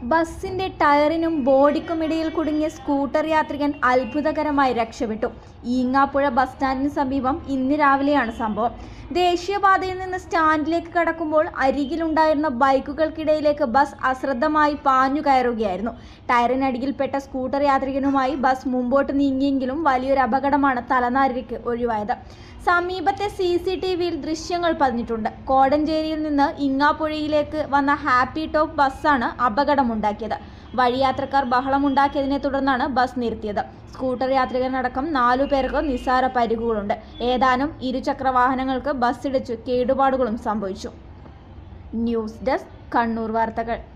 ബസിന്റെ ടയറിനും ബോഡിക്കുമിടയിൽ കുടുങ്ങിയ സ്കൂട്ടർ യാത്രികൻ അത്ഭുതകരമായി രക്ഷപ്പെട്ടു ഈങ്ങാപ്പുഴ ബസ് സ്റ്റാൻഡിന് സമീപം ഇന്ന് രാവിലെയാണ് സംഭവം ദേശീയപാതയിൽ നിന്ന് സ്റ്റാൻഡിലേക്ക് കടക്കുമ്പോൾ അരികിലുണ്ടായിരുന്ന ബൈക്കുകൾക്കിടയിലേക്ക് ബസ് അശ്രദ്ധമായി പാഞ്ഞു കയറുകയായിരുന്നു ടയറിനടിയിൽപ്പെട്ട സ്കൂട്ടർ യാത്രികനുമായി ബസ് മുമ്പോട്ട് നീങ്ങിയെങ്കിലും വലിയൊരു അപകടമാണ് തലനാരിക്ക് ഒഴിവായത് സമീപത്തെ സി സി ടി വിയിൽ ദൃശ്യങ്ങൾ പതിഞ്ഞിട്ടുണ്ട് കോടഞ്ചേരിയിൽ നിന്ന് ഇങ്ങാപ്പുഴയിലേക്ക് വന്ന ഹാപ്പി ടോപ്പ് ബസ്സാണ് അപകടമുണ്ടാക്കിയത് വഴിയാത്രക്കാർ ബഹളമുണ്ടാക്കിയതിനെ തുടർന്നാണ് ബസ് നിർത്തിയത് സ്കൂട്ടർ യാത്രികനടക്കം നാലു പേർക്ക് നിസ്സാര പരിക്കുകളുണ്ട് ഏതാനും ഇരുചക്ര വാഹനങ്ങൾക്ക് ബസ്സിടിച്ചു കേടുപാടുകളും സംഭവിച്ചു ന്യൂസ് ഡെസ്ക് കണ്ണൂർ വാർത്തകൾ